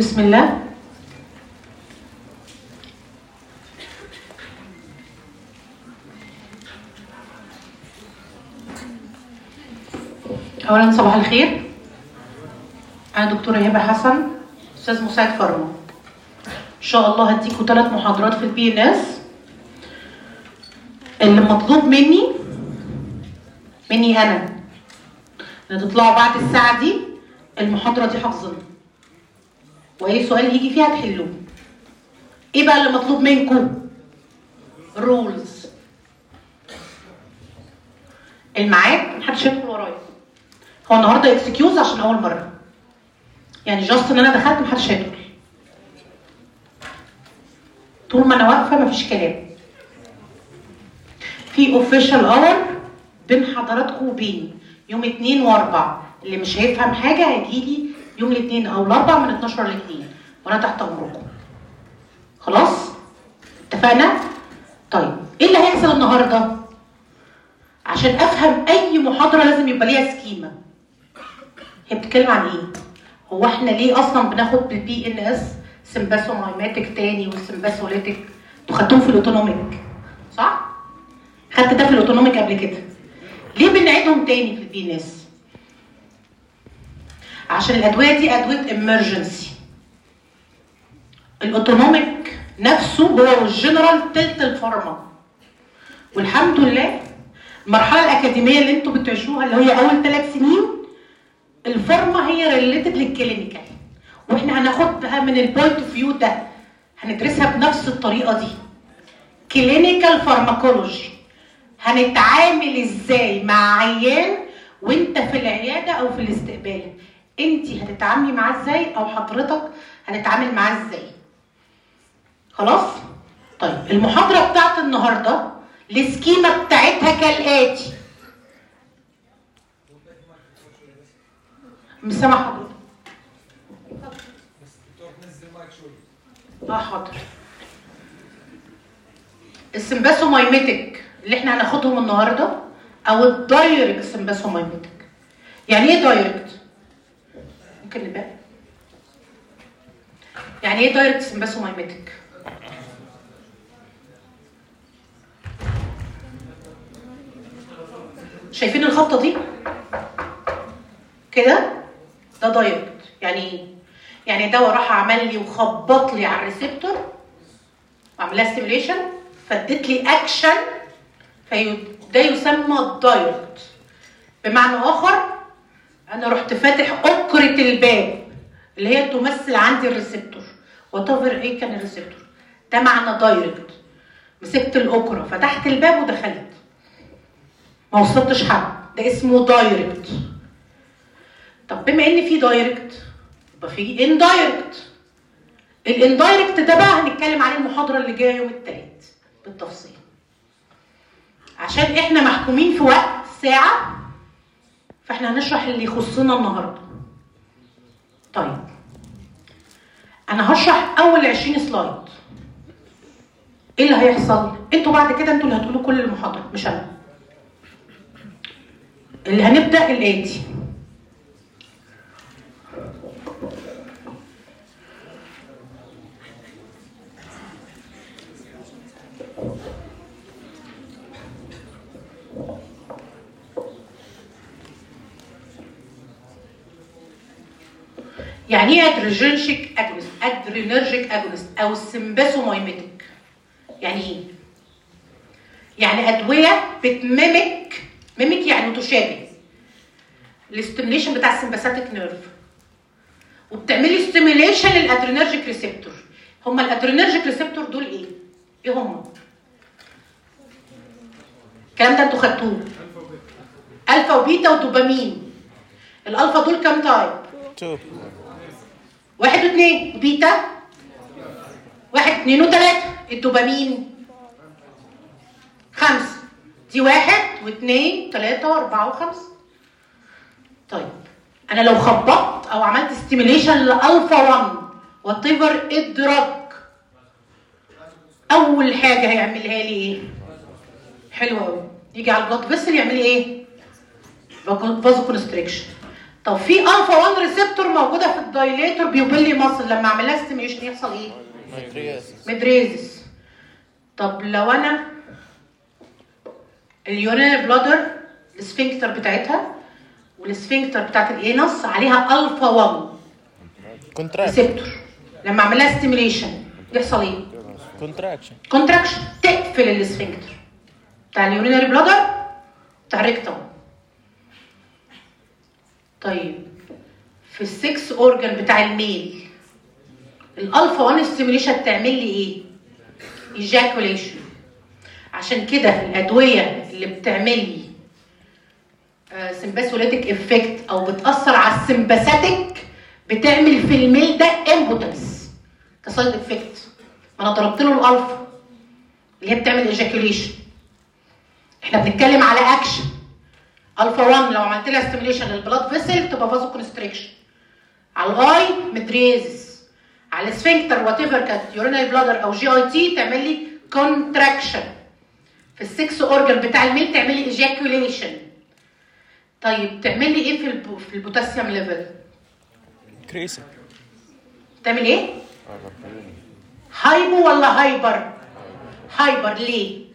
بسم الله اولا صباح الخير انا دكتوره هبه حسن استاذ مساعد فارما ان شاء الله هديكوا ثلاث محاضرات في البي ان اس اللي مطلوب مني مني انا ان تطلعوا بعد الساعه دي المحاضره دي حافظينها واي سؤال يجي فيها تحلوه ايه بقى اللي مطلوب منكم رولز الميعاد محدش يدخل ورايا هو النهارده اكسكيوز عشان اول مره يعني جاست ان انا دخلت محدش هيدخل طول ما انا واقفه مفيش كلام في اوفيشال اور بين حضراتكم وبيني يوم اتنين واربع اللي مش هيفهم حاجه هيجيلي يوم الاثنين او الاربع من 12 ل 2 وانا تحت امركم خلاص اتفقنا طيب ايه اللي هيحصل النهارده عشان افهم اي محاضره لازم يبقى ليها سكيما هي بتتكلم عن ايه هو احنا ليه اصلا بناخد بالبي ان اس سمباسومايماتيك تاني والسمباسوليتيك انتوا خدتوهم في الاوتونوميك صح خدت ده في الاوتونوميك قبل كده ليه بنعيدهم تاني في البي ان اس عشان الادويه دي ادويه امرجنسي الاوتونوميك نفسه هو والجنرال تلت الفارما والحمد لله المرحله الاكاديميه اللي انتوا بتعيشوها اللي هي اول ثلاث سنين الفارما هي ريليتد للكلينيكال واحنا هناخدها من البوينت اوف فيو ده هندرسها بنفس الطريقه دي كلينيكال فارماكولوجي هنتعامل ازاي مع عيان وانت في العياده او في الاستقبال انت هتتعاملي معاه ازاي او حضرتك هتتعامل معاه ازاي خلاص طيب المحاضره بتاعت النهارده السكيما بتاعتها كالاتي مش سامع حضرتك اه حاضر السمباسومايميتك اللي احنا هناخدهم النهارده او الدايركت سمباسومايميتك يعني ايه دايركت ممكن نبقى يعني ايه دايركت سمباسومايميتك شايفين الخطه دي كده ده دايركت يعني ايه يعني دواء راح عمل لي وخبط لي على الريسبتور وعمل لها ستيميليشن فادت لي اكشن فده يسمى دايركت بمعنى اخر انا رحت فاتح اكرة الباب اللي هي تمثل عندي الريسبتور وات ايه كان الريسبتور ده معنى دايركت مسكت الاكرة فتحت الباب ودخلت ما وصلتش حد ده اسمه دايركت طب بما ان في دايركت يبقى في اندايركت الاندايركت ده بقى هنتكلم عليه المحاضره اللي جايه يوم الثلاث بالتفصيل عشان احنا محكومين في وقت ساعه فاحنا هنشرح اللي يخصنا النهارده طيب انا هشرح اول 20 سلايد ايه اللي هيحصل انتوا بعد كده انتوا اللي هتقولوا كل المحاضره مش انا اللي هنبدا الاتي يعني ايه ادرينرجيك اجونست ادرينرجيك اجونست او السمباسومايميتك يعني ايه يعني ادويه بتميمك ميمك يعني تشابه الاستيميليشن بتاع السمباثيك نيرف وبتعملي ستيميليشن للادرينرجيك ريسبتور هما الادرينرجيك ريسبتور دول ايه ايه هما الكلام ده انتوا خدتوه الفا وبيتا ودوبامين الالفا دول كام تايب تو واحد واثنين بيتا واحد اثنين وثلاثة الدوبامين خمسة دي واحد واثنين ثلاثة وأربعة وخمسة طيب أنا لو خبطت أو عملت ستيميليشن لألفا 1 وات ايفر الدراج أول حاجة هيعملها لي إيه؟ حلو قوي يجي على البلاد فيسل يعمل لي إيه؟ فازو كونستريكشن طب في الفا 1 ريسبتور موجوده في الدايليتور بيوبيلي ماسل لما اعمل لها ستيميوليشن يحصل ايه؟ مدريزس طب لو انا اليورينال بلادر السفنكتر بتاعتها والسفنكتر بتاعت الانس عليها الفا 1 كونتراكشن ريسبتور لما اعمل لها ستيميوليشن يحصل ايه؟ كونتراكشن كونتراكشن تقفل السفنكتر بتاع اليورينري بلادر بتاع الريكتوم طيب في السكس اورجان بتاع الميل الالفا 1 ستيميوليشن تعمل لي ايه؟ ايجاكوليشن عشان كده الادويه اللي بتعمل لي سمباثوليتيك افكت او بتاثر على السمباثيك بتعمل في الميل ده امبوتنس كسايد افكت ما انا ضربت له الالفا اللي هي بتعمل ايجاكوليشن احنا بنتكلم على اكشن الفا 1 لو عملت لها ستيميليشن للبلاد فيسل تبقى فازو كونستريكشن على الاي مدريزس على السفنكتر وات ايفر كانت يورينال بلادر او جي اي تي تعمل لي كونتراكشن في السكس اورجن بتاع الميل تعمل لي ايجاكوليشن طيب تعمل لي ايه في الب... في البوتاسيوم ليفل كريسي تعمل ايه هايبو ولا هايبر هايبر ليه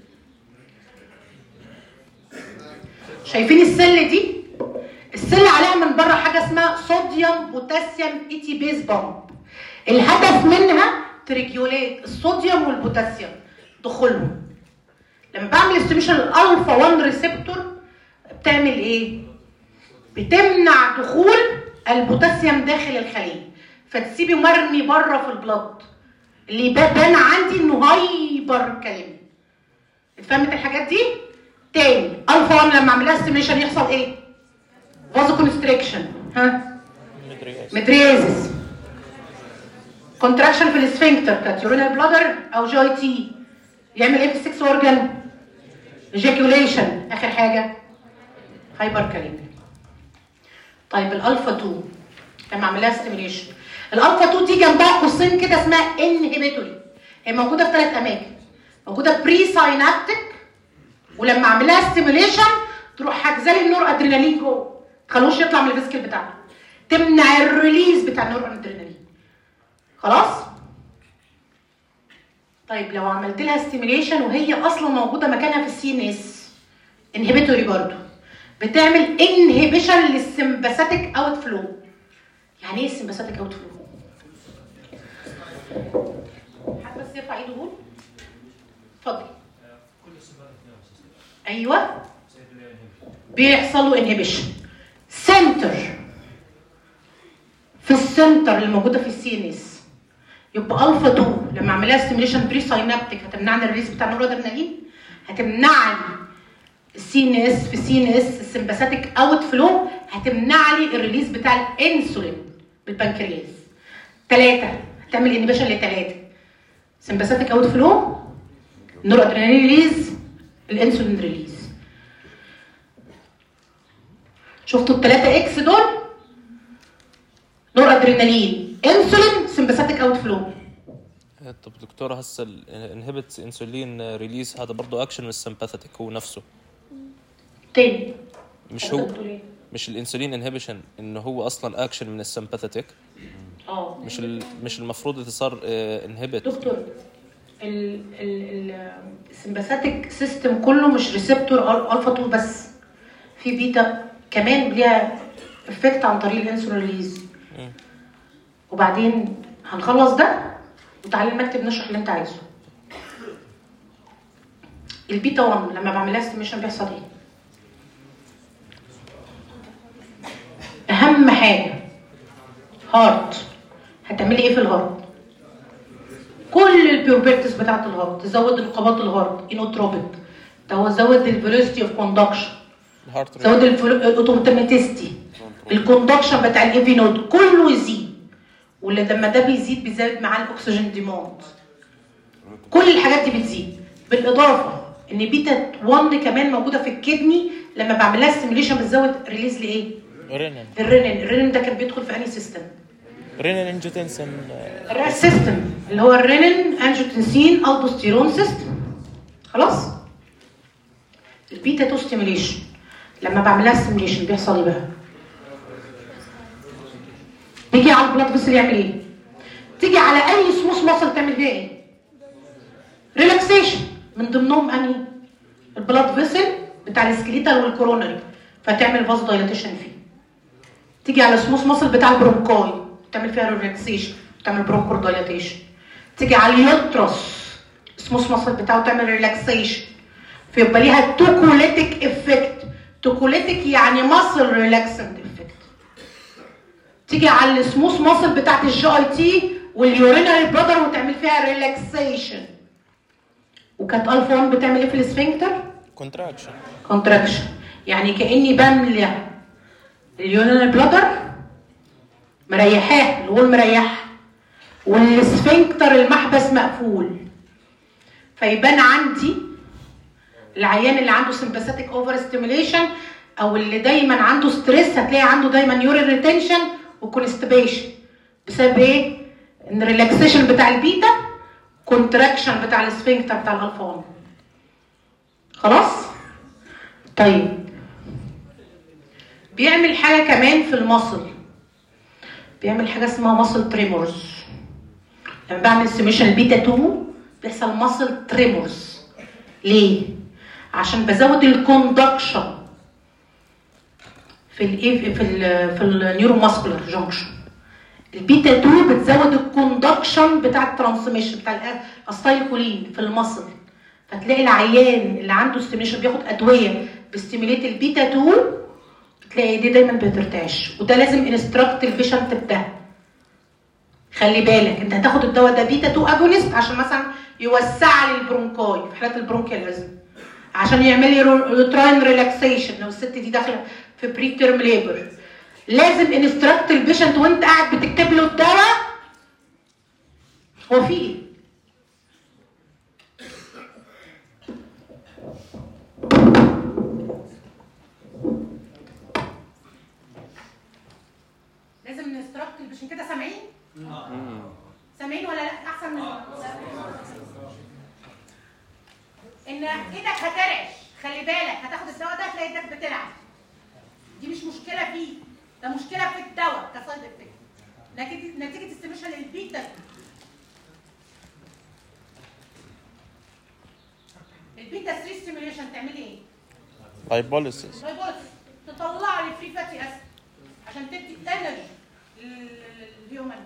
شايفين السل دي السل عليها من بره حاجه اسمها صوديوم بوتاسيوم ايتي بيز بامب الهدف منها تريجوليت الصوديوم والبوتاسيوم دخولهم لما بعمل استيميشن الالفا 1 ريسبتور بتعمل ايه بتمنع دخول البوتاسيوم داخل الخليه فتسيبه مرمي بره في البلد اللي بان عندي انه هايبر كلمه اتفهمت الحاجات دي تاني الفا 1 لما اعمل لها ستيميشن يحصل ايه فازو كونستريكشن ها مدريازس كونتراكشن في السفنكتر بتاعت يورينال بلادر او جي تي يعمل ايه في السكس اورجان ايجاكيوليشن اخر حاجه هايبر كلمه طيب الالفا 2 لما اعمل لها ستيميوليشن الالفا 2 دي جنبها قوسين كده اسمها انهبيتوري هي موجوده في ثلاث اماكن موجوده بري ساينابتيك ولما اعمل لها ستيميوليشن تروح حاجزه لي النور ادرينالين جوه تخلوش يطلع من الفيسكل بتاعها تمنع الريليز بتاع النور ادرينالين خلاص طيب لو عملت لها ستيميوليشن وهي اصلا موجوده مكانها في السي ان اس انهبيتوري برضه بتعمل انهبيشن للسمباثيك اوت فلو يعني ايه السمباثيك اوت فلو حد بس يرفع ايده يقول اتفضل ايوه بيحصل له انهبيشن سنتر في السنتر اللي موجوده في السي ان اس يبقى الفا 2 لما اعمل لها ستيميوليشن بري ساينابتيك هتمنعني الريليز بتاع النورادرينالين هتمنعني السي ان اس في السي ان اس السمباثيك اوت فلو هتمنع لي الريليز بتاع الانسولين بالبنكرياس ثلاثه هتعمل انهبيشن لثلاثه سمباثيك اوت فلو نور ادرينالين ريليز الانسولين ريليز شفتوا الثلاثه اكس دول نور ادرينالين انسولين سمباثيك اوت فلو طب دكتور هسه الانهبت انسولين ريليز هذا برضه اكشن من السمباثيك هو نفسه تاني مش هو مش الانسولين انهبيشن انه هو اصلا اكشن من السمباثيك اه مش ال... مش المفروض يصير انهبت دكتور ال ال ال السمباثيك سيستم كله مش ريسبتور الفا 2 بس في بيتا كمان ليها افكت عن طريق الانسولين ريليز وبعدين هنخلص ده وتعالى المكتب نشرح اللي انت عايزه البيتا 1 لما بعملها استيميشن بيحصل ايه اهم حاجه هارت هتعملي ايه في الهارت كل البيوبرتس بتاعت الهارت تزود انقباض الهارت انوتروبيك تزود الفيلوسيتي اوف كوندكشن الهارت تزود الاوتوماتيستي الكوندكشن بتاع الايفي نود كله يزيد واللي لما ده بيزيد بيزود معاه الاكسجين ديماند كل الحاجات دي بتزيد بالاضافه ان بيتا 1 كمان موجوده في الكدني لما بعمل لها ستيميوليشن بتزود ريليز لايه؟ رينين الرينين الرينين ده كان بيدخل في انهي سيستم؟ رينين انجوتنسن الريس سيستم اللي هو الرينين انجوتنسين البوستيرون سيستم خلاص؟ البيتا 2 ستيميوليشن لما بعمل لها ستيميوليشن بيحصل ايه بقى؟ فيسل يعمل ايه تيجي على اي سموث ماسل تعمل فيها ايه ريلاكسيشن من ضمنهم انهي البلاد فيسل بتاع السكليتال والكورونري فتعمل فاز دايلاتيشن فيه تيجي على سموث ماسل بتاع البرونكاي تعمل فيها ريلاكسيشن تعمل برونكور دايلاتيشن تيجي على اليوترس سموث ماسل بتاعه تعمل ريلاكسيشن فيبقى ليها توكوليتيك افكت توكوليتيك يعني ماسل ريلاكسنت افكت تيجي على السموث ماسل بتاعت الجي اي تي واليورينري برادر وتعمل فيها ريلاكسيشن وكانت الفا 1 بتعمل ايه في السفنكتر؟ كونتراكشن كونتراكشن يعني كاني بملى اليورينري بلادر مريحاه الغول مريحها والسفنكتر المحبس مقفول فيبان عندي العيان اللي عنده سمباثيك اوفر ستيميليشن او اللي دايما عنده ستريس هتلاقي عنده دايما يورين ريتنشن وكونستيبيشن بسبب ايه؟ ان الريلاكسيشن بتاع البيتا كونتراكشن بتاع السفنكتر بتاع الالفا 1 خلاص؟ طيب بيعمل حاجه كمان في المصل بيعمل حاجه اسمها مصل تريمورز لما بعمل سيميشن البيتا 2 بيحصل مصل تريمورز ليه؟ عشان بزود الكوندكشن في الايه في ال في النيورو ماسكولار جانكشن البيتا 2 بتزود الكوندكشن بتاع الترانسميشن بتاع الاسايل كولين في المصل فتلاقي العيان اللي عنده ستيميشن بياخد ادويه بستيميليت البيتا 2 تلاقي دي دايما بترتعش وده لازم انستراكت البيشنت بده خلي بالك انت هتاخد الدواء ده بيتا 2 اجونست عشان مثلا يوسع لي البرونكاي في حالات البرونكيالازم عشان يعمل لي يوتراين ريلاكسيشن لو الست دي داخله في بري تيرم ليبر لازم انستراكت البيشنت وانت قاعد بتكتب له الدواء هو في ايه؟ لازم نستراكت البيشنت كده سامعين؟ سامعين ولا لا احسن من ان ايدك هترعش خلي بالك هتاخد الدواء ده تلاقي ايدك بترعش دي مش مشكله فيه ده مشكله في الدواء كسايد افكت نتيجه نتيجه استيميشن البيتا البيتا 3 ستيميوليشن تعملي ايه؟ لايبوليسيس لايبوليس تطلع لي فري فاتي اسيد عشان تدي انرجي للهيومن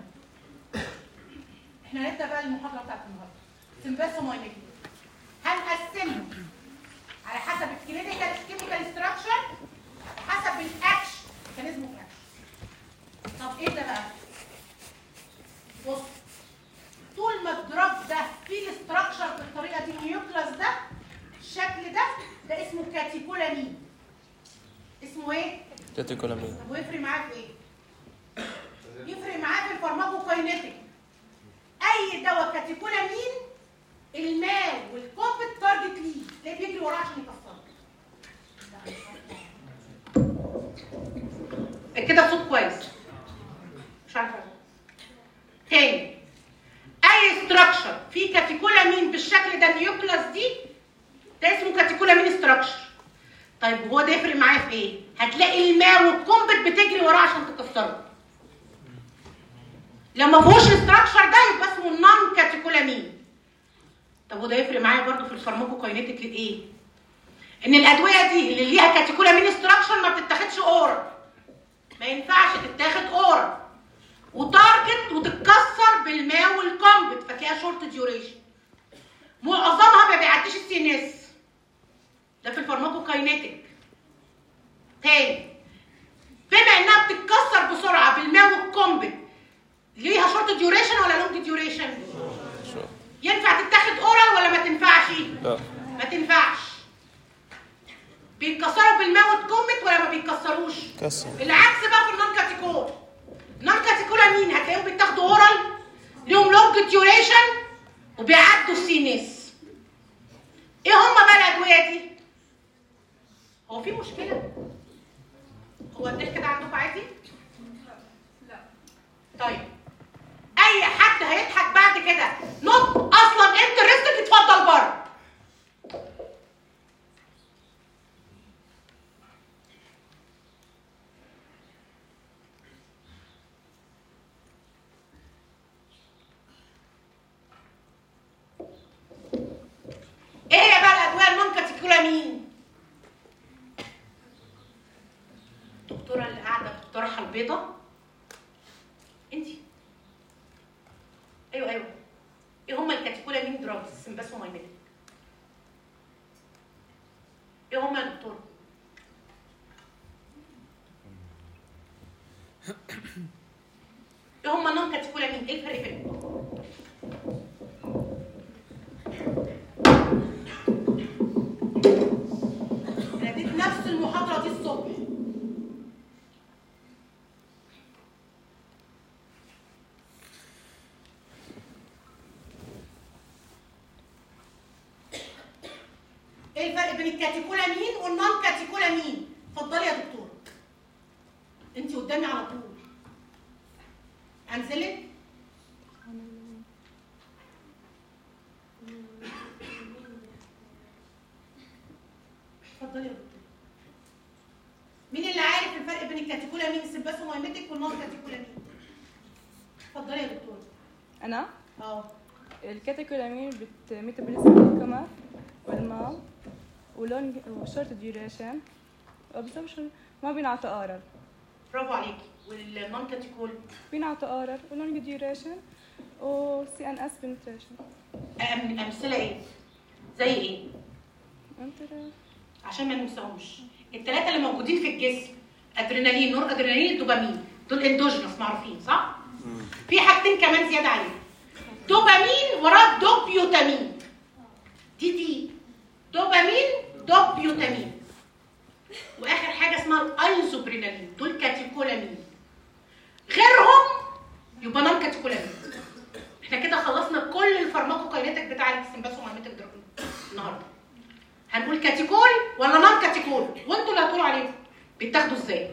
احنا هنبدا بقى المحاضره بتاعت النهارده سمباسوماينيك هنقسمهم على حسب الكلينيكال كيميكال ستراكشر حسب الاكشن ميكانيزم اوف اكشن طب ايه ده بقى؟ بص طول ما الدراج ده فيه الاستراكشر بالطريقه دي النيوكلاس ده الشكل ده ده اسمه كاتيكولامين اسمه ايه؟ كاتيكولامين طب ويفرق معاه في ايه؟ يفرق معاه في الفارماكوكاينيتيك اي دواء كاتيكولامين الماء والكوبت تارجت ليه تلاقيه بيجري وراه عشان يكسره كده صوت كويس مش عارفه تاني اي ستراكشر فيه كاتيكولامين بالشكل ده النيوكلاس دي ده اسمه كاتيكولامين ستراكشر طيب هو ده يفرق معايا في ايه هتلاقي الماء والكومبت بتجري وراه عشان تكسره لما فيهوش الاستراكشر ده يبقى اسمه نون كاتيكولامين طب وده يفرق معايا برضو في الفارماكوكاينيتيك ايه ان الادويه دي اللي ليها كاتيكولامين استراكشر ما بتتاخدش اورال ما ينفعش تتاخد اورال وتارجت وتتكسر بالماء والكومبت فتلاقيها شورت ديوريشن معظمها ما بيعديش السي ان اس ده في الفارماكوكاينيتيك تاني بما انها بتتكسر بسرعه بالماء والكومبت ليها شورت ديوريشن ولا لونج ديوريشن شو ينفع تتاخد اورال ولا ما تنفعش لا ما تنفعش بيتكسروا بالماء والكومت ولا ما بيتكسروش كسر العكس بقى في النون كاتيكول النون كاتيكولا مين هتلاقيهم بيتاخدوا اورال ليهم لونج ديوريشن وبيعدوا السينس ايه هم بقى الادويه دي هو في مشكله هو الضحك ده عندكم عادي لا طيب اي حد هيضحك بعد كده نوت اصلا انترستد اتفضل بره مين الدكتوره اللي قاعده بالطرحه البيضاء انت ايوه ايوه ايه هما الكاتيكولامين دراجز سمباسومايميتك ايه هما يا دكتور ايه هما نون كاتيكولامين ايه الفرق بينهم انا اديت نفس المحاضره دي الصبح ايه الفرق بين الكاتيكولامين والنون كاتيكولامين اتفضلي يا دكتور انت قدامي على طول انزلك اتفضلي يا دكتور مين اللي عارف الفرق بين الكاتيكولامين السباسومايميتك والنون كاتيكولامين اتفضلي يا دكتور انا اه الكاتيكولامين بتميتابوليزم القمر والماء ولونج وشورت ديوريشن وابزوربشن ما بينعطى اورال برافو عليكي والنون كاتيكول بينعطى اورال ولونج ديوريشن وسي ان اس بنتريشن أم- امثله ايه زي ايه انت عشان ما ننساهمش الثلاثه اللي موجودين في الجسم ادرينالين نور ادرينالين الدوبامين دول اندوجينوس معروفين صح في حاجتين كمان زياده عليهم دوبامين وراه دوبيوتامين دي دي دوبامين دوبيوتامين واخر حاجه اسمها الايزوبرينالين دول كاتيكولامين غيرهم يبقى نون كاتيكولامين احنا كده خلصنا كل الفارماكوكاينيتك بتاع السمباسومايميتك دراج النهارده هنقول كاتيكول ولا نون كاتيكول وانتوا اللي هتقولوا عليهم بيتاخدوا ازاي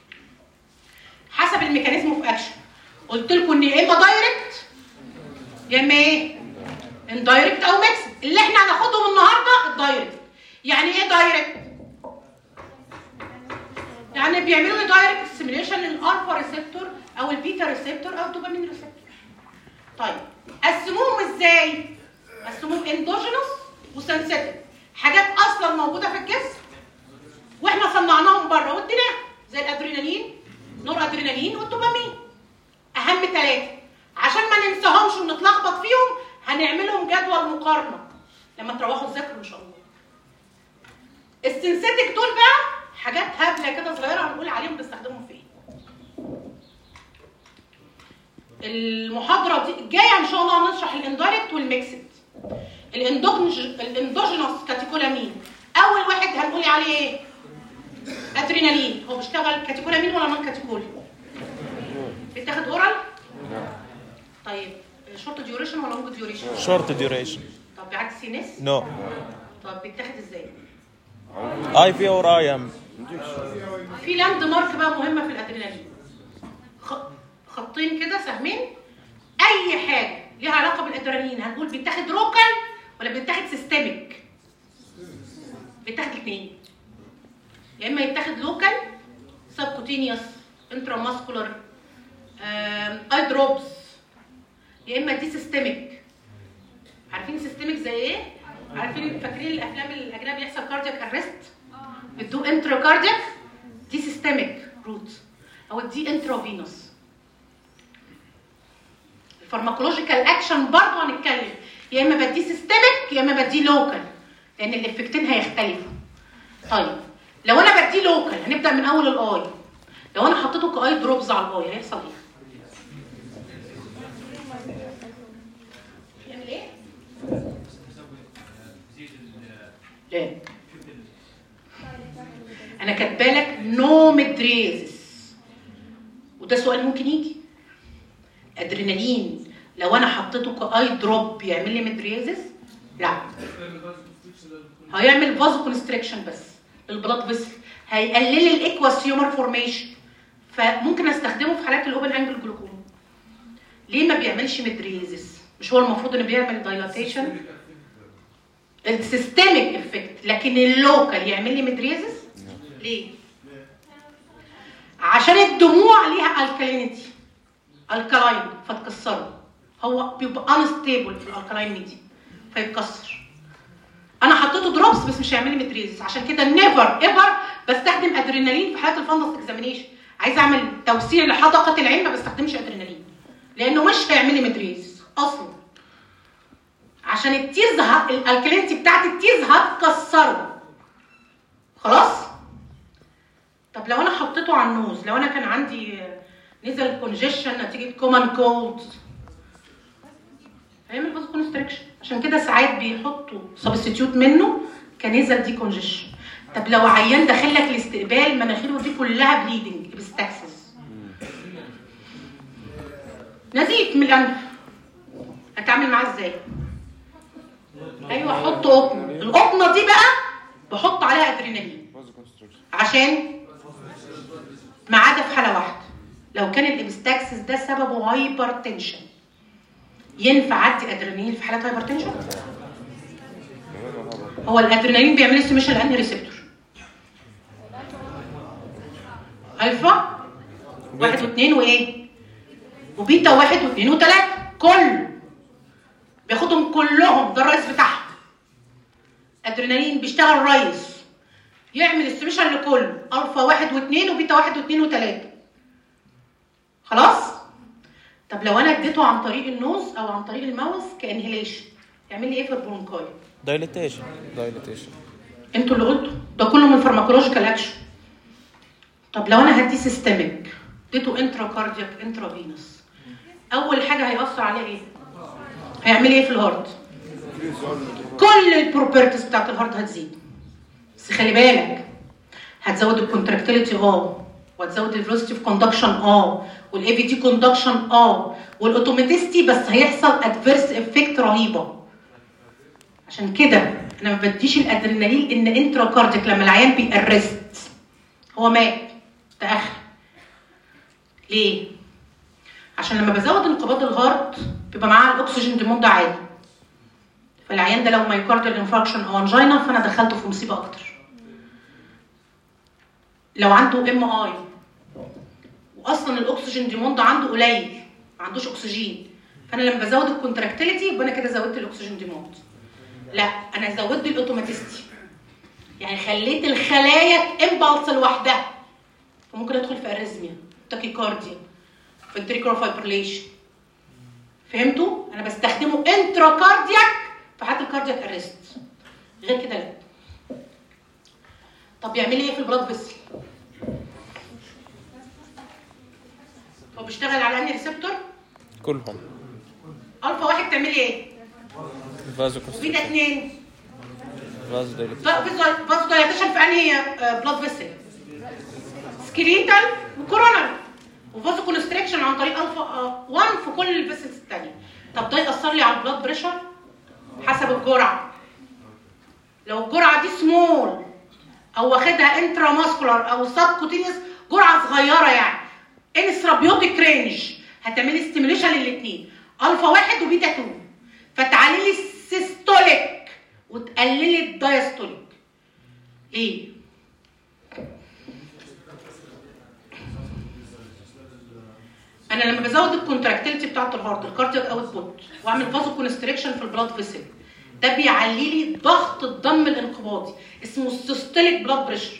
حسب الميكانيزم اوف اكشن قلت لكم ان يا اما دايركت يا اما ايه اندايركت او ميكس اللي احنا هناخدهم النهارده الدايركت يعني ايه دايركت يعني بيعملوا لي دايركت ستيميوليشن للالفا ريسبتور او البيتا ريسبتور او الدوبامين ريسبتور طيب قسموهم ازاي قسموهم اندوجينوس وسنسيتيف حاجات اصلا موجوده في الجسم واحنا صنعناهم بره واديناهم زي الادرينالين نور ادرينالين والدوبامين اهم ثلاثه عشان ما ننساهمش ونتلخبط فيهم هنعملهم جدول مقارنه لما تروحوا تذاكروا ان شاء الله السنسيتك دول بقى حاجات هبله كده صغيره هنقول عليهم بنستخدمهم في ايه المحاضره دي الجايه ان شاء الله هنشرح الاندايركت والميكسد الاندوجنج الاندوجينوس كاتيكولامين اول واحد هنقول عليه ايه ادرينالين هو بيشتغل كاتيكولامين ولا نون كاتيكول بيتاخد اورال طيب شورت ديوريشن ولا لونج ديوريشن شورت ديوريشن طب بيعدي سينس نو طب بيتاخد ازاي اي في اور اي ام في لاند مارك بقى مهمه في الادرينالين خ- خطين كده سهمين اي حاجه ليها علاقه بالادرينالين هنقول بيتاخد روكال ولا بيتاخد سيستميك بيتاخد الاثنين يا اما يتاخد لوكال سبكوتينيوس انتراماسكولار اي دروبس يا اما دي سيستميك عارفين سيستميك زي ايه عارفين فاكرين الافلام الاجنبي بيحصل كاردياك ارست بتدو انترا كاردياك دي سيستميك روت او دي انترافينوس الفارماكولوجيكال اكشن برضه هنتكلم يا اما بديه سيستميك يا اما بديه لوكال لان الافكتين هيختلفوا طيب لو انا بديه لوكال هنبدا من اول الاي لو انا حطيته كاي دروبز على الاي هيحصل ايه؟ يعمل ايه؟ لا انا كاتبالك نو مدريزس وده سؤال ممكن يجي ادرينالين لو انا حطيته كاي دروب يعمل لي مدريزس لا هيعمل فازو كونستريكشن بس للبلاد فيسل هيقلل لي الايكواس هيومر فورميشن فممكن استخدمه في حالات الاوبن انجل جلوكوما ليه ما بيعملش مدريزس مش هو المفروض انه بيعمل دايلاتيشن السيستميك افكت لكن اللوكال يعمل لي مدريزس ليه عشان الدموع ليها الكالينيتي الكلاين فتكسره هو بيبقى انستيبل في الالكلاين ميديا فيتكسر انا حطيته دروبس بس مش هيعمل لي متريزس عشان كده نيفر ايفر بستخدم ادرينالين في حالات الفندس اكزامينيشن عايز اعمل توسيع لحدقه العين ما بستخدمش ادرينالين لانه مش هيعمل لي متريزس اصلا عشان التيرز ه... الالكالينتي بتاعت التيرز هتكسره خلاص طب لو انا حطيته على النوز لو انا كان عندي نزل كونجيشن نتيجه كومن كولد هيعمل بس كونستريكشن عشان كده ساعات بيحطوا سبستيتيوت منه كنزل دي كونجيشن طب لو عيان داخل لك الاستقبال مناخيره دي كلها بليدنج بستكسس نزيف من الانف هتعامل معاه ازاي؟ ايوه حط قطن القطنه دي بقى بحط عليها ادرينالين عشان ما عدا في حاله واحده لو كان الابستاكسس ده سببه هايبر تنشن ينفع ادي ادرينالين في حالات هايبر تنشن هو الادرينالين بيعمل استيميشن لانهي ريسبتور الفا واحد واثنين وايه وبيتا واحد واثنين وثلاثه كل بياخدهم كلهم ده الرئيس بتاعهم ادرينالين بيشتغل رئيس يعمل استيميشن لكل الفا واحد واثنين وبيتا واحد واثنين وثلاثه خلاص طب لو انا اديته عن طريق النوز او عن طريق الماوس كانهيليشن يعمل لي ايه في البرونكاي دايليتيشن دايليتيشن انتوا اللي قلتوا ده كله من فارماكولوجيكال اكشن طب لو انا هدي سيستميك اديته انترا كاردياك انترا فينوس اول حاجه هيأثر عليه ايه هيعمل ايه في الهارت كل البروبرتيز بتاعت الهارت هتزيد بس خلي بالك هتزود الكونتراكتيليتي اه وهتزود الفيلوسيتي اوف كوندكشن اه والاي في تي كوندكشن اه والاوتوماتيستي بس هيحصل ادفيرس افكت رهيبه عشان كده انا ما بديش الادرينالين ان انترا كارديك لما العيان بيأرست هو مات تأخر ليه؟ عشان لما بزود انقباض الهارت بيبقى معاه الاكسجين ديموند عالي فالعيان ده لو مايوكارديال انفاركشن او انجينا فانا دخلته في مصيبه اكتر لو عنده ام اي واصلا الاكسجين ديموند عنده قليل ما عندوش اكسجين فانا لما بزود الكونتراكتيليتي يبقى انا كده زودت الاكسجين ديموند لا انا زودت الاوتوماتيستي يعني خليت الخلايا امبالس لوحدها فممكن ادخل في اريزميا تاكيكارديا فنتريكولار فايبريليشن فهمتوا انا بستخدمه انترا كاردياك في حالة الكاردياك ارست غير كده لا طب يعمل لي ايه في البلاد فيسل هو بيشتغل على انهي ريسبتور كلهم الفا واحد تعمل لي ايه فازو وبيتا كونستريكشن اثنين فازو دايليتيشن فازو دايلاتيشن في انهي بلاد فيسل سكريتال وكورونال وفازو كونستريكشن عن طريق الفا 1 في كل الفيسلز الثانيه طب ده ياثر لي على البلاد بريشر حسب الجرعه لو الجرعه دي سمول او واخدها انترا ماسكولار او سب كوتينيوس جرعه صغيره يعني انسترابيوتيك رينج هتعملي ستيميوليشن للاثنين الفا واحد وبيتا 2 فتعالي لي السيستوليك وتقللي الدايستوليك ليه؟ انا لما بزود الكونتراكتيلتي بتاعت الهارت الكاردياك اوت بوت واعمل فازو كونستريكشن في البلاد فيسل ده بيعلي لي ضغط الدم الانقباضي اسمه السيستوليك بلاد بريشر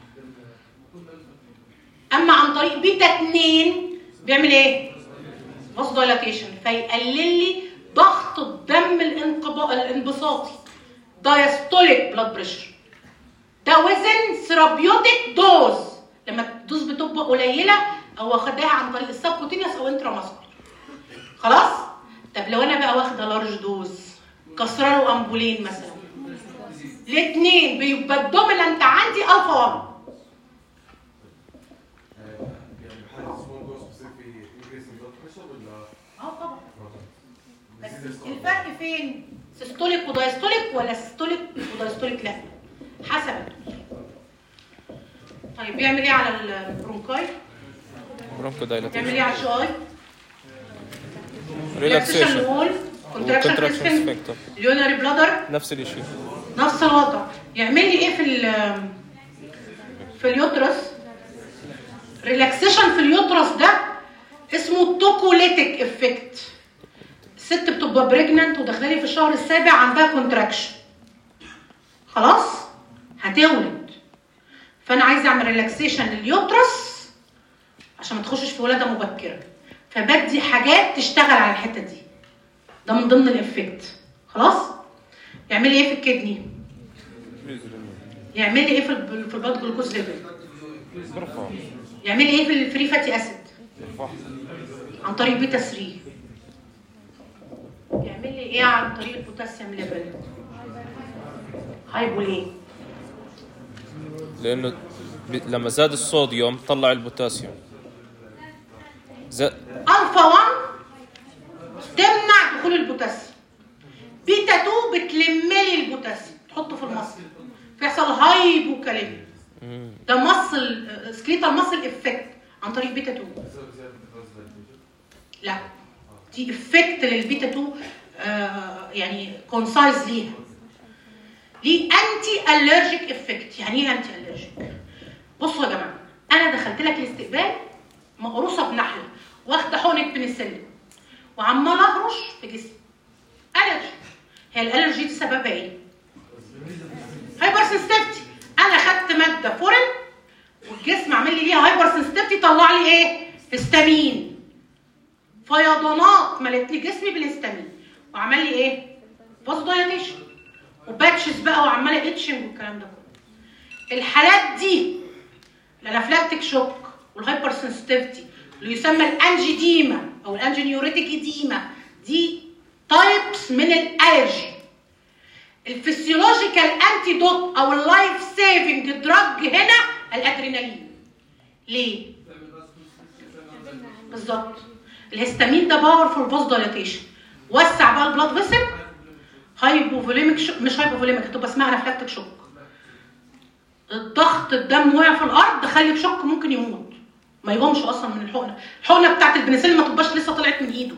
اما عن طريق بيتا 2 بيعمل ايه فازو دايلاتيشن فيقلل لي ضغط الدم الانقباض الانبساطي دايستوليك بلاد بريشر ده وزن ثيرابيوتيك دوز لما الدوز بتبقى قليله او واخداها عن طريق السبكوتينيوس او انترا ماسكولار خلاص طب لو انا بقى واخده لارج دوز كسره له امبولين مثلا الاثنين بيبقى الدومينانت عندي الفا 1 يعني بحال سمول دوز بصير في انكريس ان بلاد بريشر ولا اه طبعا بس الفرق فين سيستوليك ودايستوليك ولا سيستوليك ودايستوليك لا حسب طيب بيعمل ايه على البرونكاي برونكو بيعمل دايليتيشن ايه على الشاي ريلاكسيشن وول كونتراكشن وكونتراكشن سيستم سبيكتر اليونري بلادر نفس الشيء نفس الوضع يعمل لي ايه في ال في اليوترس ريلاكسيشن في اليوترس ده اسمه توكوليتيك افكت الست بتبقى بريجننت وداخله لي في الشهر السابع عندها كونتراكشن خلاص هتولد فانا عايزه اعمل ريلاكسيشن لليوترس عشان ما تخشش في ولاده مبكره فبدي حاجات تشتغل على الحته دي ده من ضمن الافكت خلاص يعملي ايه في الكدني يعملي ايه في الب- في البلاد جلوكوز ليفل برفع يعملي ايه في الفري فاتي اسيد برفع عن طريق بيتا 3 يعمل لي ايه عن طريق البوتاسيوم ليفل هايبو ليه لانه ب- لما زاد الصوديوم طلع البوتاسيوم زاد الفا 1 تمنع دخول البوتاسيوم بيتا 2 بتلم لي البوتاسيوم تحطه في المصل فيحصل هايبوكاليميا ده مصل سكليتال مصل افكت عن طريق بيتا 2 بسبب زياده الغاز لا دي افكت للبيتا 2 آه يعني كونسايز ليها ليه انتي الرجيك افكت يعني ايه انتي الرجيك بصوا يا جماعه انا دخلت لك الاستقبال مقروصه بنحله واخده حقنه بنسلين وعماله اهرش في جسمي الرجي هي الالرجي دي سببها ايه هايبر سنسيتيفيتي انا خدت ماده فورن والجسم عامل لي ليها هايبر سنسيتيفيتي طلع لي ايه هستامين فيضانات ملت لي جسمي بالهستامين وعمل لي ايه باز دايليتيشن وباتشز بقى وعماله اتشنج والكلام ده كله الحالات دي الانافلاكتيك شوك والهايبر سنسيتيفيتي اللي يسمى الانجيديما او الانجينيوريتيك ايديما دي تايبس من الالرجي الفسيولوجيكال انتيدوت او اللايف سيفنج دراج هنا الادرينالين ليه بالظبط الهستامين ده باورفول باز دايليتيشن وسع بقى البلاد فيسل هايبوفوليميك شو... مش هايبوفوليميك هتبقى اسمها انافلاكتيك شوك الضغط الدم وقع في الارض دخلك شوك ممكن يموت ما يقومش اصلا من الحقنه الحقنه بتاعت البنسلين ما تبقاش لسه طلعت من ايده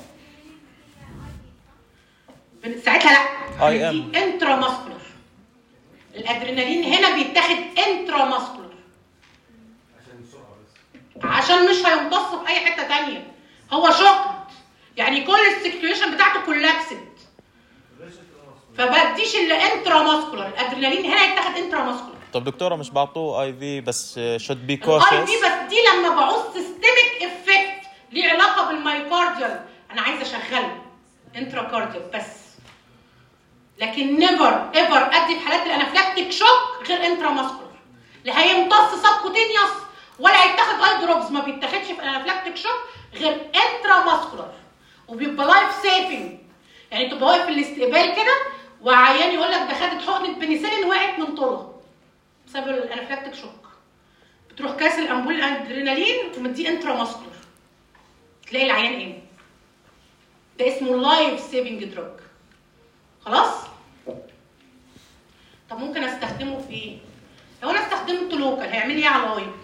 بن- ساعتها لا اي ام انترا ماسكولار الادرينالين هنا بيتاخد انترا ماسكولار عشان السرعه بس عشان مش هيمتص في اي حته تانية هو شوكت يعني كل السيكتويشن بتاعته كولابست فبديش الا انترا ماسكولار الادرينالين هنا يتاخد انترا ماسكولار طب دكتوره مش بعطوه اي في بس شود بي الاي كوشس في بس دي لما بعوز سيستميك افكت ليه علاقه بالمايكارديال انا عايزه اشغله انترا كارديال بس لكن نيفر ايفر ادي في حالات الانافلاكتيك شوك غير انترا ماسكولار لا هيمتص سبكوتينيوس ولا هيتاخد اي دروبز ما بيتاخدش في الانافلاكتيك شوك غير انترا ماسكولار وبيبقى لايف سيفنج يعني تبقى واقف في الاستقبال كده وعيان يقول لك ده خدت حقنه بنسلين وقعت من طولها بسبب الانافلاكتيك شوك بتروح كاس الامبول الادرينالين ومديه انترا ماسكولار تلاقي العيان ايه ده اسمه لايف سيفنج دراج خلاص طب ممكن استخدمه في ايه لو انا استخدمته لوكال هيعمل لي ايه على الاي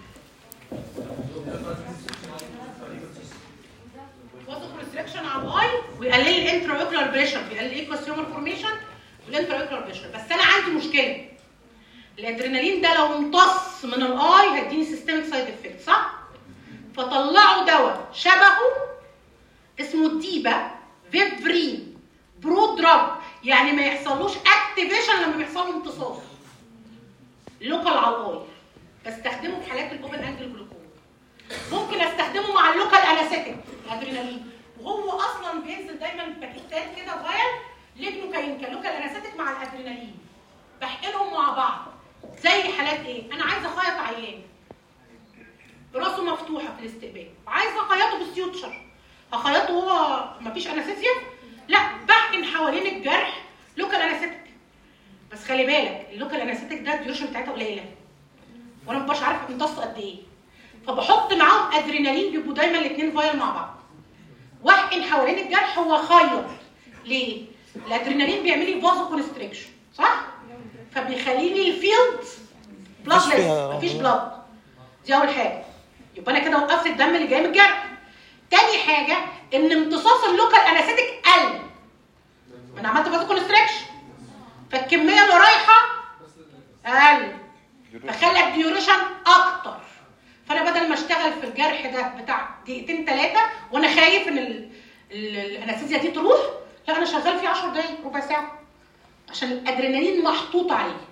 وازو ريستريكشن على الاي ويقلل الانترا اوكلر بريشر بيقلل ايكوستيومر فورميشن والانترا اوكلر بريشر بس انا عندي مشكله الادرينالين ده لو امتص من الاي هيديني سيستميك سايد افكت صح؟ فطلعوا دواء شبهه اسمه الديبا فيبرين برو دراج يعني ما يحصلوش اكتيفيشن لما بيحصل له امتصاص لوكال على الاي بستخدمه في حالات الاوبن انجل جلوكوما ممكن استخدمه مع اللوكال انستيك الادرينالين وهو اصلا بينزل دايما باكيتات كده فايل ليجنوكاين كلوكال انستيك مع الادرينالين بحقنهم مع بعض زي حالات ايه انا عايزه اخيط عيان راسه مفتوحه في الاستقبال وعايزه اخيطه بالسيوتشر هخيطه وهو مفيش انستيزيا لا بحقن حوالين الجرح لوكال انستيك بس خلي بالك اللوكال انستيك ده الديورشن بتاعتها قليله وانا مبقاش عارف امتص قد ايه فبحط معاهم ادرينالين بيبقوا دايما الاثنين فايل مع بعض واحقن حوالين الجرح واخيط ليه الادرينالين بيعمل لي فازو كونستريكشن صح فبيخلي لي الفيلد بلاد مفيش فيها- مفيش بلاد دي اول حاجه يبقى انا كده وقفت الدم اللي جاي من الجرح تاني حاجه ان امتصاص اللوكال انستيك قل ما انا عملت فازو كونستريكشن فالكميه اللي رايحه اقل فخلى الديوريشن اكتر فانا بدل ما اشتغل في الجرح ده بتاع دقيقتين ثلاثه وانا خايف ان ال- ال- الانستيزيا دي تروح لا انا شغال فيه 10 دقايق ربع ساعه عشان الادرينالين محطوط عليه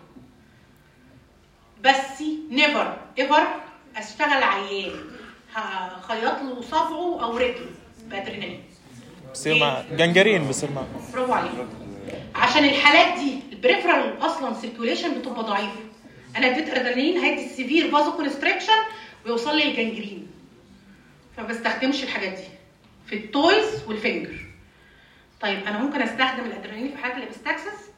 بس نيفر ايفر اشتغل عيان هخيط له صبعه او رجله بادرينالين بصير مع جنجرين بصير مع برافو عليك عشان الحالات دي البريفرال اصلا سيركيوليشن بتبقى ضعيفه انا اديت ادرينالين هيدي السيفير فازو كونستريكشن ويوصل لي الجنجرين فما بستخدمش الحاجات دي في التويز والفينجر طيب انا ممكن استخدم الادرينالين في حالات الابستاكسس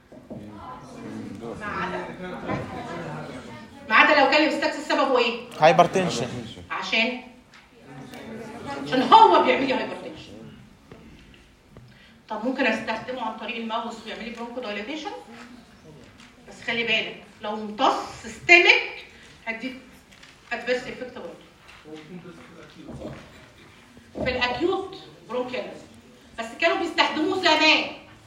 ما عدا ما عدا لو كان الابستاكسس سببه ايه هايبرتنشن عشان عشان هو بيعمل لي هايبرتنشن طب ممكن استخدمه عن طريق الماوس ويعمل لي برونكو دايليتيشن بس خلي بالك لو امتص سيستميك هديك ادفيرس افكت برضه في الاكيوت برونكيال بس كانوا بيستخدموه زمان